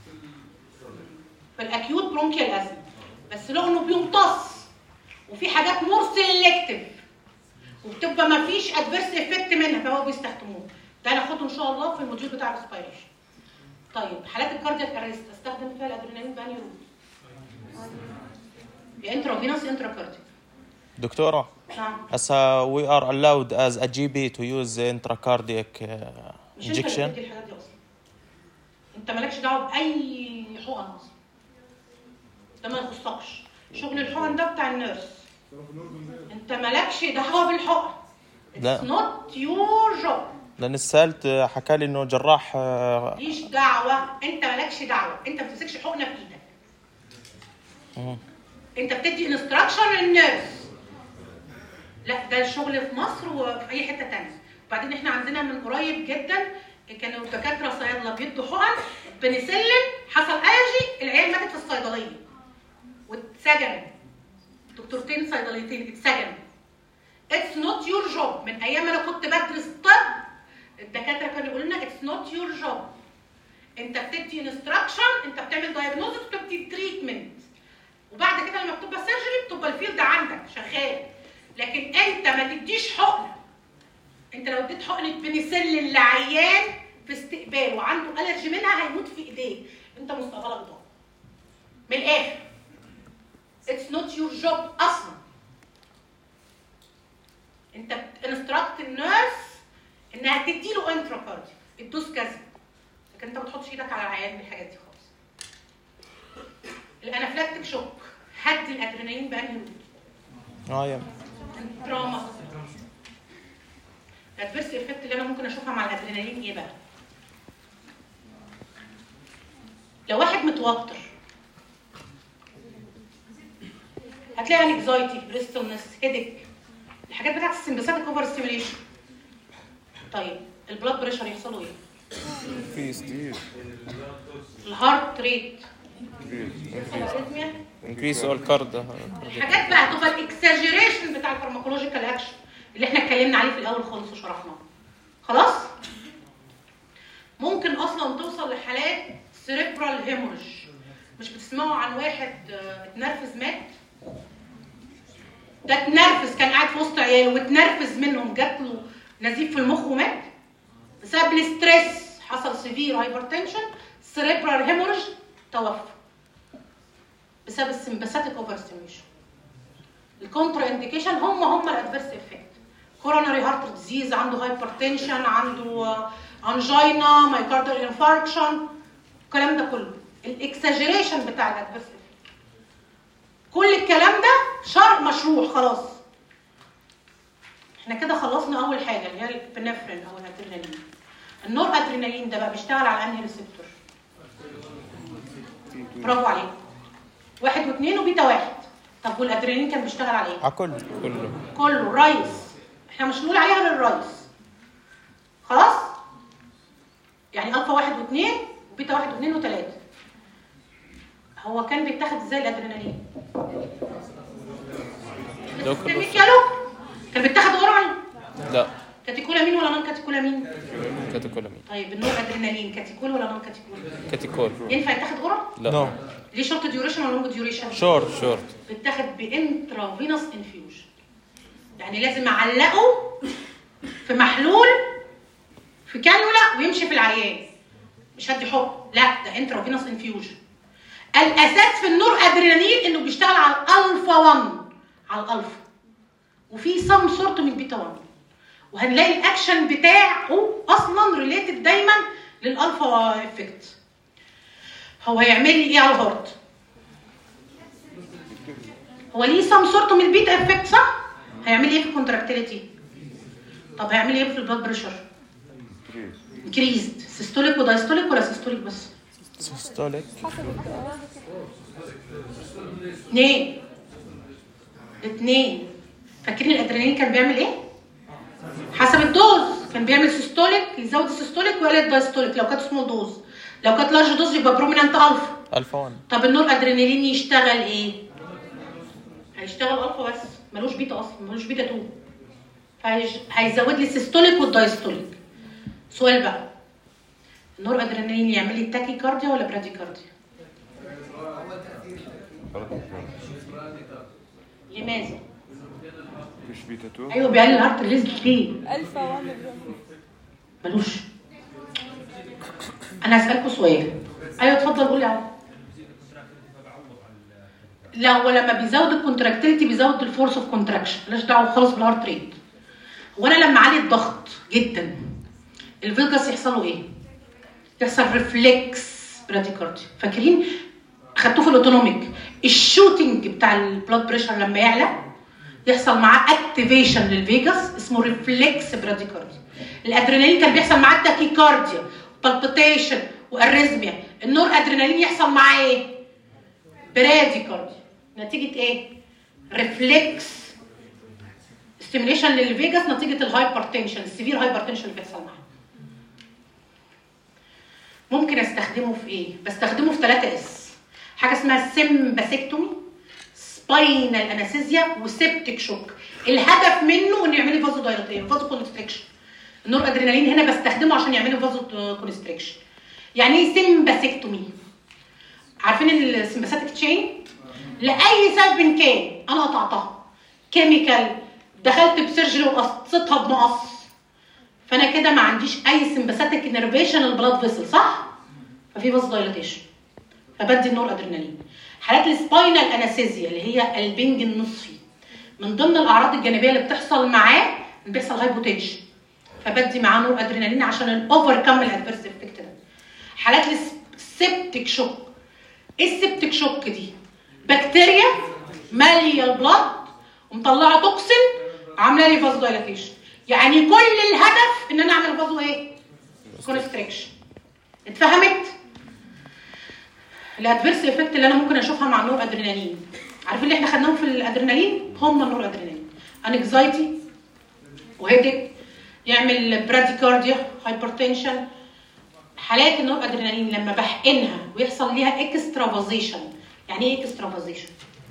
في الاكيوت برونكيال ازم بس لقوا انه بيمتص وفي حاجات مور سيلكتيف وبتبقى ما فيش ادفيرس افكت منها فهو بيستخدموه ده هناخده ان شاء الله في الموديول بتاع الريسبيريشن طيب حالات الكاردياك اريست استخدم فيها الادرينالين باني روت يا انترافينوس يا انتراكارديك دكتورة نعم هسا we are allowed as a GP to use intracardiac uh, مش انت اللي injection بتدي الحاجات دي اصلا انت مالكش دعوه باي حقن اصلا ده ما يخصكش شغل الحقن ده بتاع النيرس انت مالكش دعوه بالحقن لا. It's not your job لأن سألت حكى لي إنه جراح آه، ليش دعوه انت مالكش دعوه انت ما بتمسكش حقنه في ايدك مم. انت بتدي انستراكشن للنيرس لا ده الشغل في مصر وفي اي حته تانية وبعدين احنا عندنا من قريب جدا كانوا دكاتره صيادله بيدوا حقن بنسلم حصل الرجي العيال ماتت في الصيدليه واتسجنوا دكتورتين صيدليتين اتسجنوا اتس نوت يور جوب من ايام انا كنت بدرس طب الدكاتره كانوا يقولوا لنا اتس نوت يور جوب انت بتدي انستراكشن انت بتعمل دايجنوزس وبتدي تريتمنت وبعد كده لما بتبقى سيرجري بتبقى الفيلد عندك شغال لكن انت ما تديش حقنه انت لو اديت حقنه بنسلين لعيان في استقبال وعنده الرجي منها هيموت في ايديك انت مستقبلك ضاع من الاخر اتس نوت يور جوب اصلا انت بتنستراكت النيرس انها تدي له انتراكاردي الدوس كذا لكن انت ما بتحطش ايدك على العيان بالحاجات دي خالص الانافلاكتيك شوك هدي الادرينالين بانهي روت اه يا دراما الادفيرس افكت اللي انا ممكن اشوفها مع الادرينالين ايه بقى لو واحد متوتر هتلاقي انكزايتي ريستلنس هيدك الحاجات بتاعت السمباثيك اوفر ستيميليشن طيب البلاد بريشر يحصل له ايه في ستيف الهارت ريت الاريثميا انكريس اول كارد حاجات بقى هتبقى الاكساجيريشن بتاع الفارماكولوجيكال اكشن اللي احنا اتكلمنا عليه في الاول خالص وشرحناه خلاص ممكن اصلا توصل لحالات سيريبرال هيموريج مش بتسمعوا عن واحد آه، اتنرفز مات ده اتنرفز كان قاعد في وسط عياله واتنرفز منهم جات له نزيف في المخ ومات بسبب الاستريس حصل سيفير هايبرتنشن سيريبرال هيموريج توفى بسبب السمباثيك اوفر ستيميشن الكونترا انديكيشن هم هم الادفيرس افكت كوروناري هارت ديزيز عنده هايبرتنشن عنده انجينا مايكاردال انفاركشن الكلام ده كله الاكساجريشن بتاع الادفيرس افكت كل الكلام ده شرع مشروع خلاص احنا كده خلصنا اول حاجه اللي هي البنفرين او الادرينالين النور ادرينالين ده بقى بيشتغل على انهي ريسبتور برافو عليك واحد واثنين وبيتا واحد طب والادرينالين كان بيشتغل على ايه؟ على كله كله كله الريس احنا مش نقول عليها غير الريس خلاص يعني الفا واحد واثنين وبيتا واحد واثنين وثلاثه هو كان بيتاخد ازاي الادرينالين لوكال الميكيالو كان بيتاخد اورال لا كاتيكولامين ولا نون كاتيكولامين كاتيكولامين طيب النور ادرينالين كاتيكول ولا نون كاتيكول كاتيكول ينفع يتاخد اورال لا نو ليه شورت ديوريشن ولا لونج ديوريشن شورت شورت بيتاخد بانترافينوس انفيوجن يعني لازم اعلقه في محلول في كانولا ويمشي في العيان مش هدي حب لا ده انترافينوس انفيوجن الاساس في النور ادرينالين انه بيشتغل على الالفا 1 على الالفا وفي سم سورت من البيتا 1 وهنلاقي الاكشن بتاعه اصلا ريليتد دايما للالفا افكت هو هيعمل لي ايه على الهارت هو ليه سم سورت من البيتا افكت صح هيعمل ايه في الكونتراكتيليتي طب هيعمل ايه في البلاد بريشر انكريزد سيستوليك ودايستوليك ولا سيستوليك بس سيستوليك حسب الدواء اثنين اثنين فاكرين الادرينالين كان بيعمل ايه؟ حسب الدوز كان بيعمل سيستوليك يزود السيستوليك ويقلل الدايستوليك لو كانت سمول دوز لو كانت لارج دوز يبقى برومينانت الفا الفا 1 طب النور ادرينالين يشتغل ايه؟ هيشتغل الفا بس ملوش بيتا اصلا ملوش بيتا 2 فهيج- هيزود لي السيستوليك والدايستوليك سؤال بقى النور ادرينالين يعمل لي تاكي كارديا ولا برادي كارديا؟ لماذا؟ مش بيتا 2 ايوه بيقلل الهارت ريز ليه؟ الفا 1 مليون ملوش انا هسألكوا سؤال ايوه اتفضل قول يا عم لا هو لما بيزود الكونتراكتيليتي بيزود الفورس اوف كونتراكشن مالهاش دعوه خالص بالهارت ريت هو انا لما اعلي الضغط جدا الفيجاس يحصل له ايه؟ يحصل ريفلكس براديكارديا فاكرين؟ خدتوه في الاوتونوميك الشوتنج بتاع البلاد بريشر لما يعلى يحصل معاه اكتيفيشن للفيجاس اسمه ريفلكس براديكارديا الادرينالين كان بيحصل معاه تاكيكارديا بالبيتيشن واريزميا النور ادرينالين يحصل معاه ايه؟ براديكارديا نتيجه ايه؟ ريفلكس ستيميليشن للفيجاس نتيجه الهايبرتنشن السيفير هايبرتنشن اللي بيحصل معاه ممكن استخدمه في ايه؟ بستخدمه في 3 اس حاجه اسمها سيمباسيكتومي سباينال انستيزيا وسيبتك شوك الهدف منه انه يعمل لي فازو دايلاتيشن فازو كونستريكشن النور ادرينالين هنا بستخدمه عشان يعمل لي فازو كونستريكشن يعني ايه سيمباسيكتومي عارفين السمباثيك تشين لاي سبب كان انا قطعتها كيميكال دخلت بسيرجري وقصيتها بمقص فانا كده ما عنديش اي سمباثيك انرفيشن البلاد فيسل صح ففي فاز دايلاتيشن فبدي النور ادرينالين حالات السباينال انستيزيا اللي هي البنج النصفي من ضمن الاعراض الجانبيه اللي بتحصل معاه إن بيحصل هايبوتنشن فبدي معاه نور ادرينالين عشان الاوفر كم الادفيرس افكت ده حالات السبتك شوك ايه السبتك شوك دي بكتيريا ماليه البلاد ومطلعه توكسين عامله لي فازو دايلاتيشن يعني كل الهدف ان انا اعمل فازو ايه كونستريكشن اتفهمت الادفيرس افكت اللي انا ممكن اشوفها مع النور ادرينالين عارفين اللي احنا خدناهم في الادرينالين هم النور ادرينالين انكزايتي وهيدك يعمل براديكارديا هايبرتنشن حالات النور ادرينالين لما بحقنها ويحصل ليها اكسترافازيشن يعني ايه اكسترافازيشن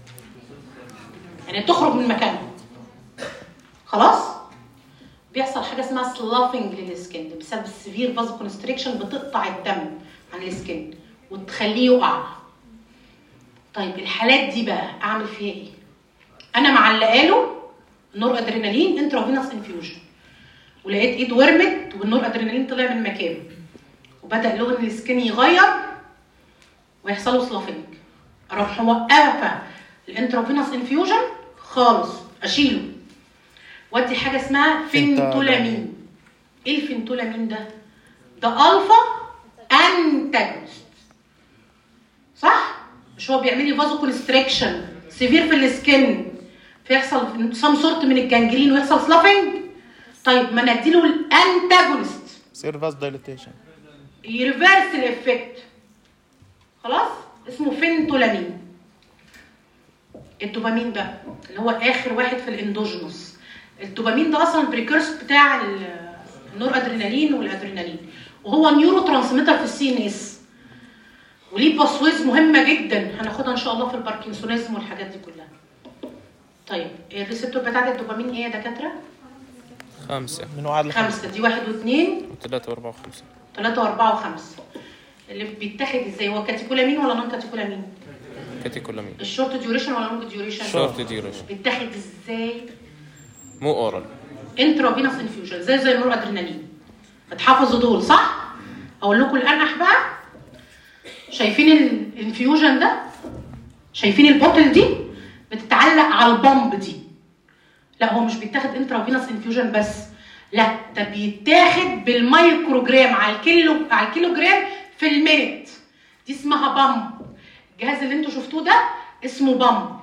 يعني تخرج من مكانها خلاص بيحصل حاجه اسمها سلافنج للسكن بسبب السيفير فازو كونستريكشن بتقطع الدم عن السكن وتخليه يقع طيب الحالات دي بقى اعمل فيها ايه انا معلقه له نور ادرينالين انترافينوس انفيوجن ولقيت ايد ورمت والنور ادرينالين طلع من مكانه وبدا لون السكن يغير ويحصل له سلافنج اروح موقفه الانترافينوس انفيوجن خالص اشيله وادي حاجه اسمها فينتولامين ايه الفينتولامين ده ده الفا انتاجونست صح مش هو بيعمل لي فازو كونستريكشن سيفير في السكن فيحصل سام سورت من الجنجرين ويحصل سلافنج طيب ما نديله الانتاجونست يصير فاز دايليتيشن يريفرس الافكت خلاص اسمه فينتولامين الدوبامين ده اللي هو اخر واحد في الاندوجينوس الدوبامين ده اصلا البريكورس بتاع ال- النور ادرينالين والادرينالين وهو نيورو ترانسميتر في السي ان اس وليه باسويز مهمه جدا هناخدها ان شاء الله في الباركنسونيزم والحاجات دي كلها طيب الريسبتور بتاعت الدوبامين ايه يا دكاتره خمسة من واحد لخمسة خمسه دي واحد واثنين وثلاثة وأربعة وخمسة ثلاثة وأربعة وخمسة اللي بيتاخد ازاي هو كاتيكولامين ولا نون كاتيكولامين؟ كاتيكولامين الشورت ديوريشن ولا لونج ديوريشن؟ شورت ديوريشن بيتاخد ازاي؟ مو اورال انترافينوس انفيوجن زي زي النور ادرينالين اتحفظوا دول صح؟ اقول لكم الانح بقى شايفين الانفيوجن ده شايفين البوتل دي بتتعلق على البامب دي لا هو مش بيتاخد انترافينوس انفيوجن بس لا ده بيتاخد بالمايكروجرام على الكيلو على الكيلوجرام في المينت دي اسمها بامب الجهاز اللي انتوا شفتوه ده اسمه بامب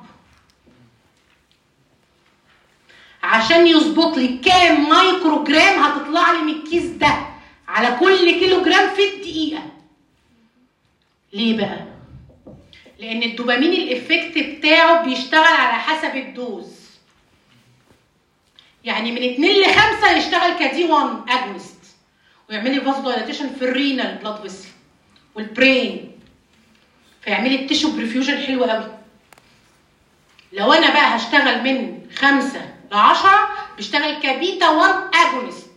عشان يظبط لي كام مايكرو جرام هتطلع لي من الكيس ده على كل كيلو جرام في الدقيقة ليه بقى؟ لأن الدوبامين الإفكت بتاعه بيشتغل على حسب الدوز يعني من 2 ل 5 يشتغل كدي 1 اجونست ويعمل لي فازو دايلاتيشن في الرينال بلاد فيسل والبرين فيعمل لي التيشو بريفيوجن حلو قوي لو انا بقى هشتغل من 5 ل 10 بيشتغل كبيتا 1 اجونست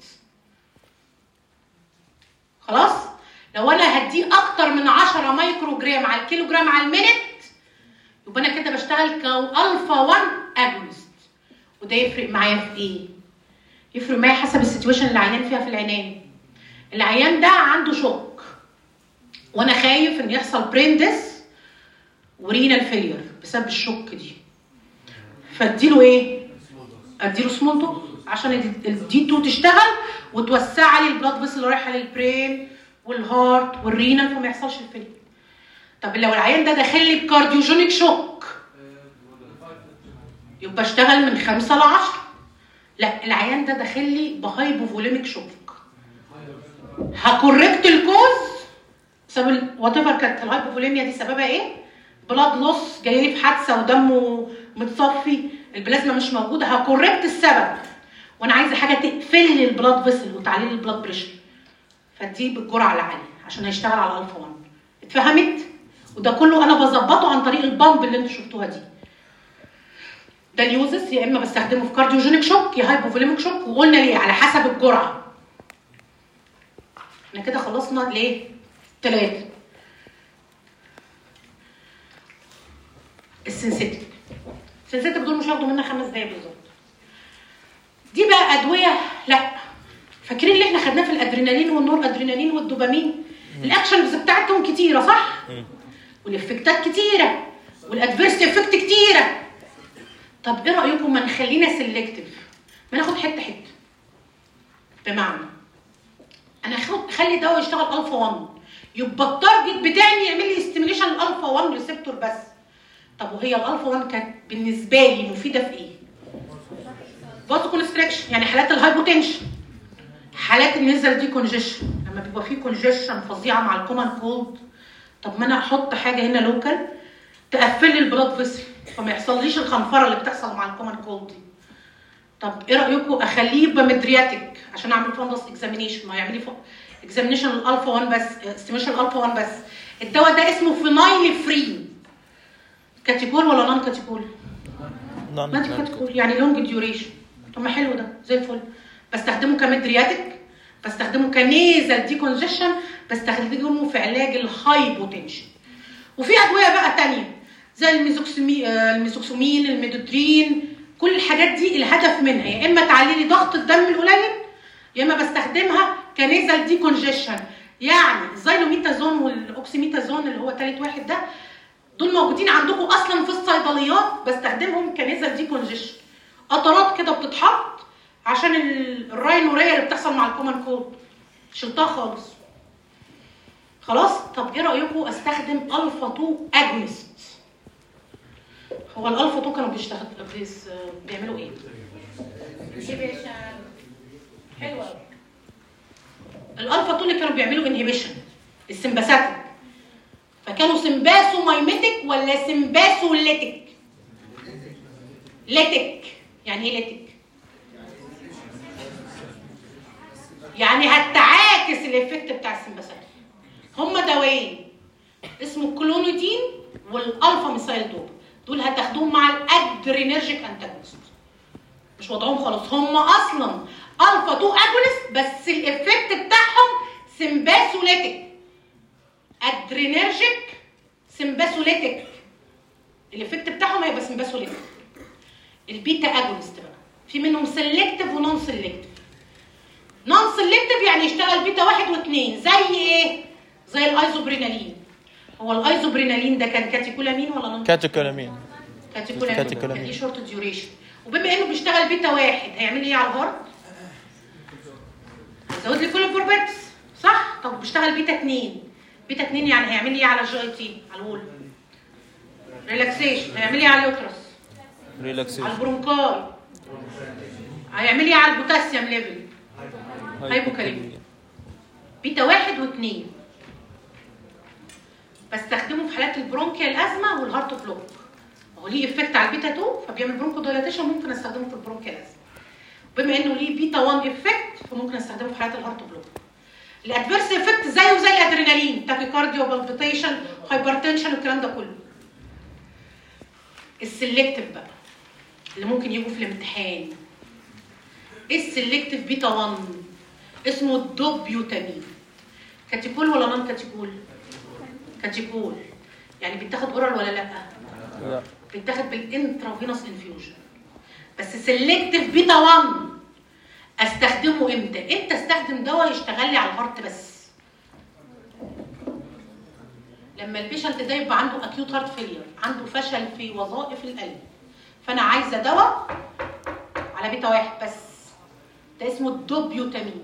خلاص لو انا هديه اكتر من 10 مايكرو جرام على الكيلو جرام على المينت يبقى انا كده بشتغل كالفا 1 اجونست وده يفرق معايا في ايه يفرق معايا حسب السيتويشن اللي العيان فيها في العنايه العيان ده عنده شوك وانا خايف ان يحصل برين ديس ورينال فيلير بسبب الشوك دي فاديله ايه اديله سمول دوز عشان الدي 2 تشتغل وتوسع لي البلاد فيسل اللي رايحه للبرين والهارت والرينال فما يحصلش الفيلير طب لو العيان ده داخل لي بكارديوجينيك شوك يبقى اشتغل من خمسة ل 10 لا العيان ده داخل لي بهايبوفوليميك شوك هكوركت الكوز بسبب وات ايفر كانت الهايبوفوليميا دي سببها ايه؟ بلاد لوس جاي لي في حادثه ودمه متصفي البلازما مش موجوده هكوركت السبب وانا عايزه حاجه تقفل لي البلاد فيسل وتعلي لي البلاد بريشر فدي بالجرعه العاليه عشان هيشتغل على الالفا 1 اتفهمت؟ وده كله انا بظبطه عن طريق البامب اللي انتوا شفتوها دي ده اليوزس يا اما بستخدمه في كارديوجينيك شوك يا هايبوفوليميك شوك وقلنا ليه على حسب الجرعه احنا كده خلصنا ليه ثلاثه السنسيتيف السنسيتيف دول مش هياخدوا منا خمس دقايق بالظبط دي بقى ادويه لا فاكرين اللي احنا خدناه في الادرينالين والنور ادرينالين والدوبامين الاكشنز بتاعتهم كتيره صح والافكتات كتيره والادفيرس افكت كتيره طب ايه رايكم ما نخلينا سيلكتيف ما ناخد حته حته بمعنى انا اخد اخلي دواء يشتغل الفا 1 يبقى التارجت بتاعي يعمل لي استيميليشن الالفا 1 ريسبتور بس طب وهي الالفا 1 كانت بالنسبه لي مفيده في ايه؟ فازو كونستريكشن يعني حالات الهايبوتنشن حالات النزل دي كونجيشن لما بيبقى فيه كونجيشن فظيعه مع الكومن كولد طب ما انا احط حاجه هنا لوكال تقفل لي البلاد فيسل فما يحصليش الخنفره اللي بتحصل مع الكومن كولد دي طب ايه رايكم اخليه يبقى مدرياتيك عشان اعمل فندس اكزامينيشن ما يعمل لي اكزامينيشن الالفا 1 بس استيميشن الالفا 1 بس الدواء ده اسمه فينايل فري كاتيكول ولا نون كاتيكول؟ نون كاتيكول يعني لونج ديوريشن طب ما حلو ده زي الفل بستخدمه كمدرياتيك بستخدمه كنيزل دي كونجيشن بستخدمه في علاج الهايبوتنشن وفي ادويه بقى تانية زي الميزوكسمي الميزوكسومين الميدوترين كل الحاجات دي الهدف منها يا اما تعلي لي ضغط الدم القليل يا اما بستخدمها كنيزل دي كونجيشن يعني الزيلوميتازون والاوكسيميتازون اللي هو ثالث واحد ده دول موجودين عندكم اصلا في الصيدليات بستخدمهم كنيزل دي كونجيشن قطرات كده بتتحط عشان الراينوريا اللي بتحصل مع الكومن كولد شلتها خالص خلاص طب ايه رايكم استخدم الفا 2 اجونست هو الالفا 2 كانوا بيشتغل بيس بيعملوا ايه انهبيشن حلو قوي الالفا 2 اللي كانوا بيعملوا انهبيشن السمباثيك فكانوا سمباسو مايميتك ولا سمباسو ليتك ليتك يعني ايه ليتك يعني هتعاكس الايفكت بتاع السمباثيك هما دوايين اسمه كلونيدين والالفا ميثايل دوب دول هتاخدوهم مع الادرينرجيك انتاجونست مش وضعهم خلاص هم اصلا الفا 2 اجونست بس الايفكت بتاعهم سمباسوليتك ادرينرجيك سمباسوليتك الايفكت بتاعهم هيبقى سمباسوليتك البيتا اجونست بقى في منهم سيلكتيف ونون سيلكتيف نون سيلكتيف يعني يشتغل بيتا واحد واثنين زي ايه؟ زي الايزوبرينالين هو الايزوبرينالين ده كان كاتيكولامين ولا نون كاتيكولامين كاتيكولامين كاتيكولامين. دي شورت ديوريشن وبما انه بيشتغل بيتا واحد هيعمل ايه على الهارت؟ هيزود لي كل البروبرتس صح؟ طب بيشتغل بيتا 2 بيتا 2 يعني هيعمل لي ايه على الجي تي على الول ريلاكسيشن هيعمل لي ايه على اليوترس على ريلاكسيشن البرونكاي هيعمل لي ايه على البوتاسيوم ليفل هايبوكاليميا. بيتا واحد واثنين بستخدمه في حالات البرونكيال ازمه والهارت بلوك هو ليه افكت على البيتا 2 فبيعمل برونكو دايلاتيشن ممكن استخدمه في البرونكيال ازمه بما انه ليه بيتا 1 افكت فممكن استخدمه في حالات الهارت بلوك الادفيرس افكت زيه زي الادرينالين تاكيكارديو بالبيتيشن هايبرتنشن والكلام ده كله السلكتيف بقى اللي ممكن يجوا في الامتحان ايه السلكتيف بيتا 1 اسمه الدوبيوتامين كاتيكول ولا نون كاتيكول كاتيكول يعني بيتاخد اورال ولا لا لا بيتاخد بالانترافينوس انفيوجن بس سيلكتيف بيتا 1 استخدمه امتى امتى استخدم دواء يشتغل لي على الهارت بس لما البيشنت ده يبقى عنده اكيوت هارت فيلير عنده فشل في وظائف القلب فانا عايزه دواء على بيتا واحد بس ده اسمه الدوبيوتامين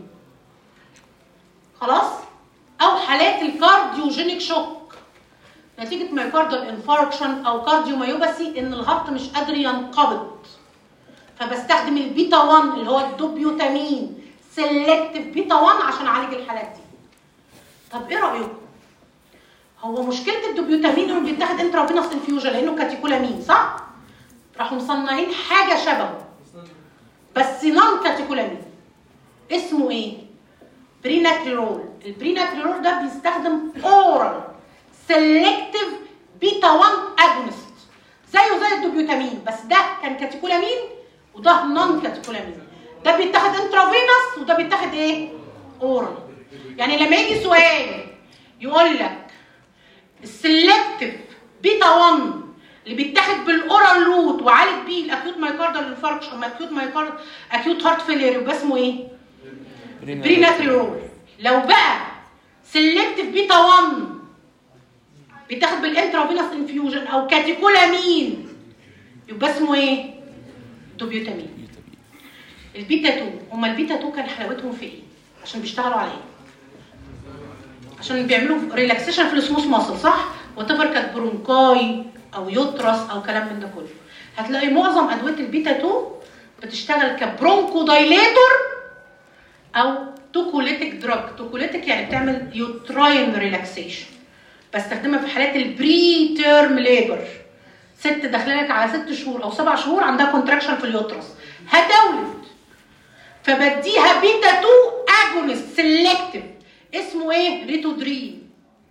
خلاص او حالات الكارديوجينيك شوك نتيجه مايوكاردال انفاركشن او كارديوميوباثي ان الهارت مش قادر ينقبض فبستخدم البيتا 1 اللي هو الدوبيوتامين سيلكتيف بيتا 1 عشان اعالج الحالات دي طب ايه رايكم هو مشكله الدوبيوتامين انه بيتاخد انترافينوس انفيوجن لانه كاتيكولامين صح راحوا مصنعين حاجه شبهه بس نون كاتيكولامين اسمه ايه بريناكريرول البريناكريرول ده بيستخدم اورال سيلكتيف بيتا 1 اجونست زيه زي الدوبيوتامين بس ده كان كاتيكولامين وده نون كاتيكولامين ده بيتاخد انترافينوس وده بيتاخد ايه اورال يعني لما يجي سؤال يقول لك السلكتيف بيتا 1 اللي بيتاخد بالاورال روت وعالج بيه الاكيوت مايكاردال انفاركشن اكيوت مايكارد اكيوت هارت فيلير يبقى اسمه ايه؟ بريناتريول لو بقى سيلكتيف بيتا 1 بيتاخد بالانترافينوس انفيوجن او كاتيكولامين يبقى اسمه ايه؟ دوبيوتامين البيتا 2 هما البيتا 2 كان حلاوتهم في ايه؟ عشان بيشتغلوا على ايه؟ عشان بيعملوا ريلاكسيشن في السموث ماسل صح؟ وتبر كانت برونكاي او يوترس او كلام من ده كله هتلاقي معظم ادويه البيتا 2 بتشتغل كبرونكو دايليتور او توكوليتيك دراج توكوليتيك يعني بتعمل يوتراين ريلاكسيشن بستخدمها في حالات البري تيرم ليبر ست داخله لك على ست شهور او سبع شهور عندها كونتراكشن في اليوترس هتولد فبديها بيتا 2 اجونست سيلكتيف اسمه ايه ريتودرين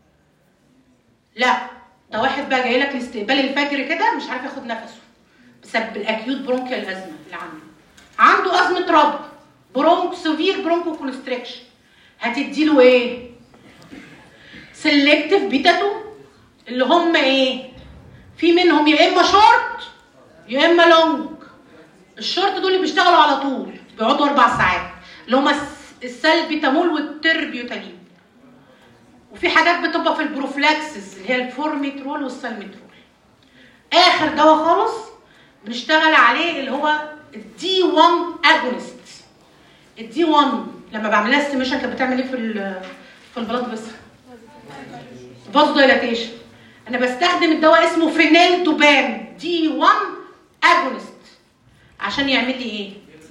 لا ده واحد بقى جاي لك لاستقبال الفجر كده مش عارف ياخد نفسه بسبب الاكيوت برونكيال ازمه اللي عنده عنده ازمه ربط برونك سوفير برونكو كونستريكشن هتديله ايه سيلكتيف بيتا 2 اللي هم ايه في منهم يا اما شورت يا اما لونج الشورت دول اللي بيشتغلوا على طول بيقعدوا اربع ساعات اللي هم السلبيتامول والتربيوتامين وفي حاجات بتبقى في البروفلاكسس اللي هي الفورميترول والسالميترول اخر دواء خالص بنشتغل عليه اللي هو الدي 1 اجونست الدي 1 لما بعملها استيميشن كانت بتعمل ايه في ال في البلاد فيسل فاز دايلاتيشن انا بستخدم الدواء اسمه فينيل دوبام دي 1 اجونست عشان يعمل لي ايه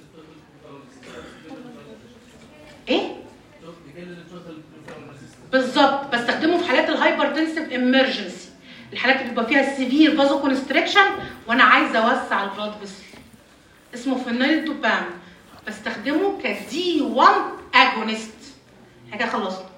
ايه بالظبط بستخدمه في حالات الهايبرتنسيف امرجنسي الحالات اللي بيبقى فيها سيفير فازو كونستريكشن وانا عايزه اوسع البلاد فيسل اسمه فينيل دوبام بستخدمه كدي 1 اجونست حاجه خلصت